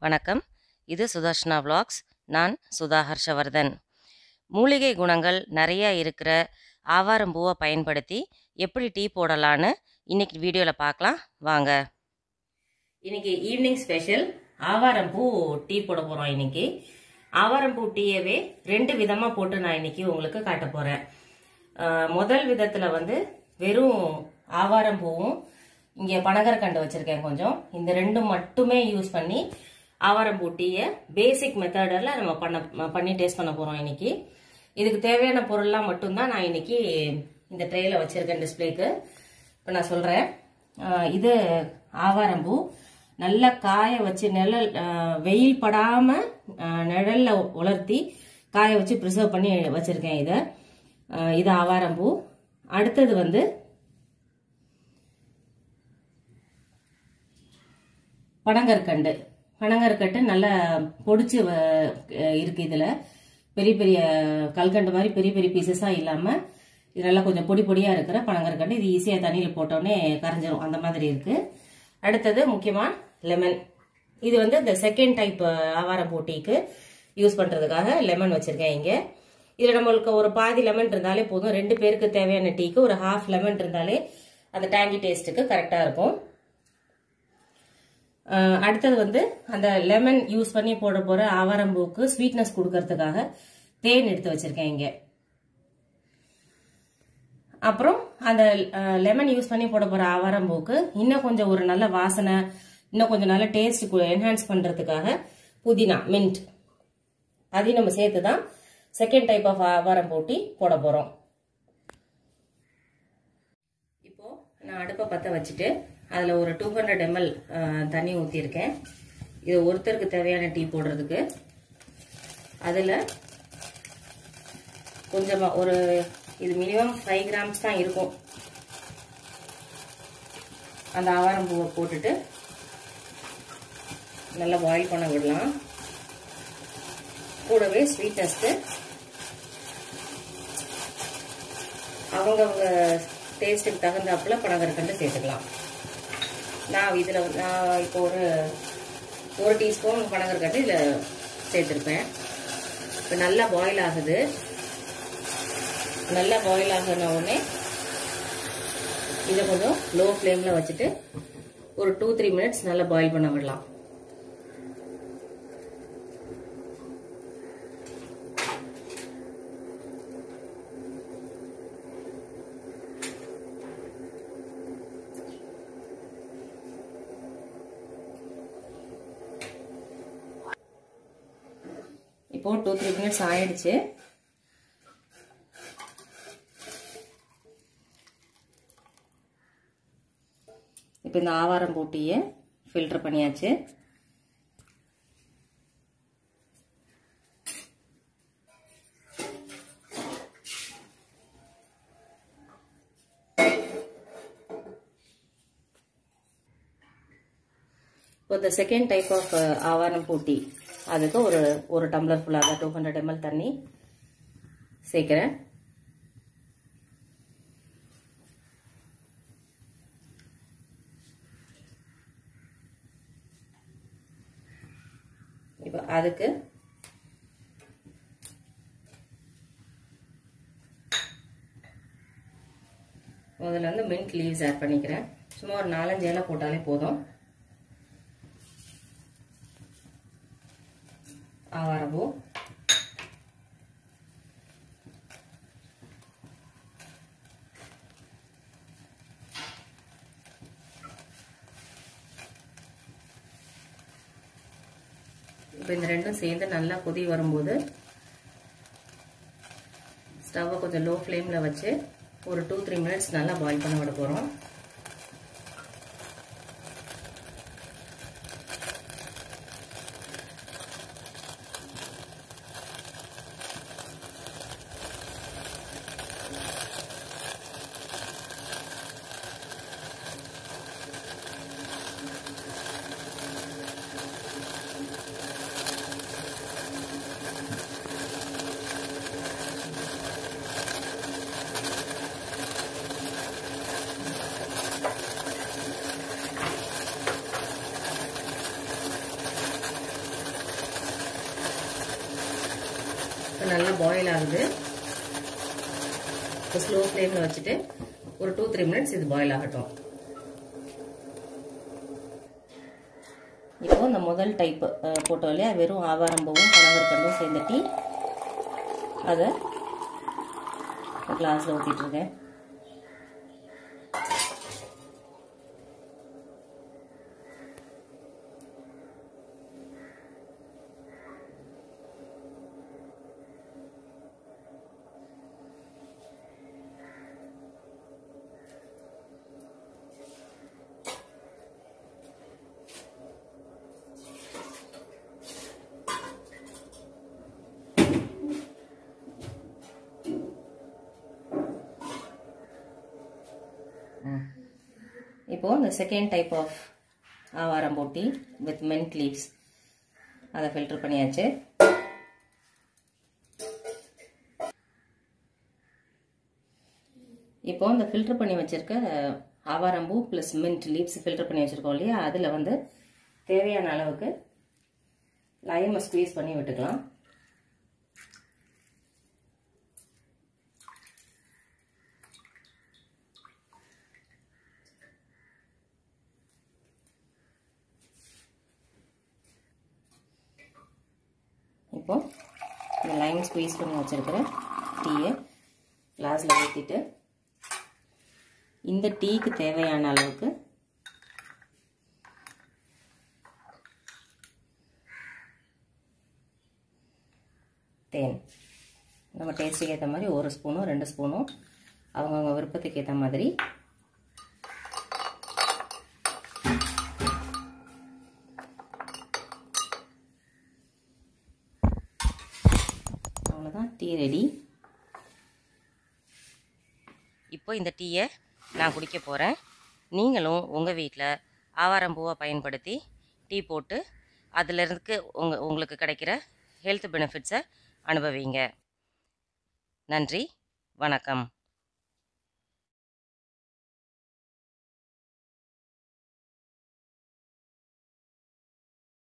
வணக்கம் இது சுதர்ஷனா vlogs நான் சுதா ஹர்ஷவர்தன் மூலிகை குணங்கள் நிறைய இருக்கிற ஆவாரம்பூவை பயன்படுத்தி எப்படி டீ போடலான்னு இன்னைக்கு வீடியோவில் பார்க்கலாம் வாங்க இன்னைக்கு ஈவினிங் ஸ்பெஷல் ஆவாரம்பூ டீ போட போகிறோம் இன்னைக்கு ஆவாரம்பூ டீயவே ரெண்டு விதமாக போட்டு நான் இன்னைக்கு உங்களுக்கு காட்ட போகிறேன் முதல் விதத்தில் வந்து வெறும் ஆவாரம்பூவும் இங்கே பனகற்கண்டு வச்சுருக்கேன் கொஞ்சம் இந்த ரெண்டும் மட்டுமே யூஸ் பண்ணி ஆவாரம்பூ டீயை பேசிக் மெத்தடில் நம்ம பண்ண பண்ணி டேஸ்ட் பண்ண போகிறோம் இன்னைக்கு இதுக்கு தேவையான பொருள்லாம் மட்டும்தான் நான் இன்னைக்கு இந்த ட்ரேயில் வச்சுருக்கேன் டிஸ்பிளேக்கு இப்போ நான் சொல்கிறேன் இது ஆவாரம்பூ நல்லா காய வச்சு நிழல் வெயில் படாமல் நிழலில் உலர்த்தி காய வச்சு ப்ரிசர்வ் பண்ணி வச்சுருக்கேன் இதை இது ஆவாரம்பூ அடுத்தது வந்து பனங்கற்கண்டு பனங்கற்கண்டு நல்லா பொடிச்சு இருக்கு இதில் பெரிய பெரிய கல்கண்டு மாதிரி பெரிய பெரிய பீசஸாக இல்லாமல் இது நல்லா கொஞ்சம் பொடி பொடியாக இருக்கிற பனங்கற்கண்டு இது ஈஸியாக தண்ணியில் போட்டோன்னே கரைஞ்சிரும் அந்த மாதிரி இருக்கு அடுத்தது முக்கியமாக லெமன் இது வந்து இந்த செகண்ட் டைப் ஆவார போட்டிக்கு யூஸ் பண்ணுறதுக்காக லெமன் வச்சுருக்கேன் இங்கே இதில் நம்மளுக்கு ஒரு பாதி லெமன் இருந்தாலே போதும் ரெண்டு பேருக்கு தேவையான டீக்கு ஒரு ஹாஃப் லெமன் இருந்தாலே அந்த டேங்கி டேஸ்ட்டுக்கு கரெக்டாக இருக்கும் அடுத்தது வந்து அந்த லெமன் யூஸ் பண்ணி போட போகிற ஆவாரம்பூக்கு ஸ்வீட்னஸ் கொடுக்கறதுக்காக தேன் எடுத்து வச்சுருக்கேன் இங்கே அப்புறம் அந்த லெமன் யூஸ் பண்ணி போட போகிற ஆவாரம்பூக்கு இன்னும் கொஞ்சம் ஒரு நல்ல வாசனை இன்னும் கொஞ்சம் நல்ல டேஸ்ட் என்ஹான்ஸ் பண்ணுறதுக்காக புதினா மின்ட் அதையும் நம்ம சேர்த்து தான் செகண்ட் டைப் ஆஃப் ஆவாரம் போட்டி போட போகிறோம் இப்போ நான் அடுப்பை பற்ற வச்சுட்டு அதில் ஒரு டூ ஹண்ட்ரட் எம்எல் தண்ணி ஊற்றிருக்கேன் இது ஒருத்தருக்கு தேவையான டீ போடுறதுக்கு அதில் கொஞ்சமாக ஒரு இது மினிமம் ஃபைவ் கிராம்ஸ் தான் இருக்கும் அந்த ஆவாரம் பூவை போட்டுட்டு நல்லா பாயில் பண்ண விடலாம் கூடவே ஸ்வீட்னஸ்க்கு அவங்கவுங்க டேஸ்ட்டுக்கு தகுந்தாப்புல பனங்கற்கண்டு சேர்த்துக்கலாம் நான் இதில் நான் இப்போ ஒரு ஒரு டீஸ்பூன் பனங்கற்கண்டு இதில் சேர்த்துருப்பேன் இப்போ நல்லா பாயில் ஆகுது நல்லா பாயில் ஆகின உடனே இதை கொஞ்சம் லோ ஃப்ளேமில் வச்சுட்டு ஒரு டூ த்ரீ மினிட்ஸ் நல்லா பாயில் பண்ண விடலாம் இப்போ டூ த்ரீ மினிட்ஸ் ஆயிடுச்சு இப்போ இந்த ஆவாரம் போட்டியை ஃபில்டர் பண்ணியாச்சு இப்போ இந்த செகண்ட் டைப் ஆஃப் ஆவாரம் போட்டி அதுக்கு ஒரு ஒரு டம்ளர் ஃபுல்லாக டூ ஹண்ட்ரட் எம்எல் தண்ணி சேர்க்குறேன் இப்போ அதுக்கு முதல்ல வந்து மின்ட் லீவ்ஸ் ஆட் பண்ணிக்கிறேன் சும்மா ஒரு நாலஞ்சு இலை போட்டாலே போதும் ஆவாரம்பூ இப்போ இந்த ரெண்டும் சேர்ந்து நல்லா கொதி வரும்போது ஸ்டவ்வை கொஞ்சம் லோ ஃப்ளேமில் வச்சு ஒரு டூ த்ரீ மினிட்ஸ் நல்லா பாயில் பண்ண விட போகிறோம் இப்போ நல்லா பாயில் ஆகுது இப்போ ஸ்லோ ஃப்ளேமில் வச்சுட்டு ஒரு டூ த்ரீ மினிட்ஸ் இது பாயில் ஆகட்டும் இப்போ இந்த முதல் டைப்பு போட்டோம் இல்லையா வெறும் ஆவாரம்பூவும் பனங்கற்கண்டும் சேர்ந்த டீ அதை கிளாஸில் ஊற்றிட்டுருக்கேன் இப்போது இந்த செகண்ட் டைப் ஆஃப் ஆவாரம் போட்டி வித் மென்ட் லீவ்ஸ் அதை ஃபில்டர் பண்ணியாச்சு இப்போ இந்த ஃபில்டர் பண்ணி வச்சுருக்க ஆவாரம்பூ ப்ளஸ் மின்ட் லீவ்ஸ் ஃபில்டர் பண்ணி வச்சுருக்கோம் இல்லையா அதில் வந்து தேவையான அளவுக்கு லைமை ஸ்க்வீஸ் பண்ணி விட்டுக்கலாம் இப்போ இந்த லைம் ஸ்குவீஸ் பண்ணி வச்சுருக்கிற டீயை கிளாஸில் ஊற்றிட்டு இந்த டீக்கு தேவையான அளவுக்கு தேன் நம்ம டேஸ்ட்டுக்கு ஏற்ற மாதிரி ஒரு ஸ்பூனும் ரெண்டு ஸ்பூனும் அவங்கவுங்க விருப்பத்துக்கு ஏற்ற மாதிரி அவ்வளோதான் டீ ரெடி இப்போ இந்த டீயை நான் குடிக்க போகிறேன் நீங்களும் உங்கள் வீட்டில் ஆவாரம்பூவை பயன்படுத்தி டீ போட்டு அதிலிருந்து உங்க உங்களுக்கு கிடைக்கிற ஹெல்த் பெனிஃபிட்ஸை அனுபவிங்க நன்றி வணக்கம்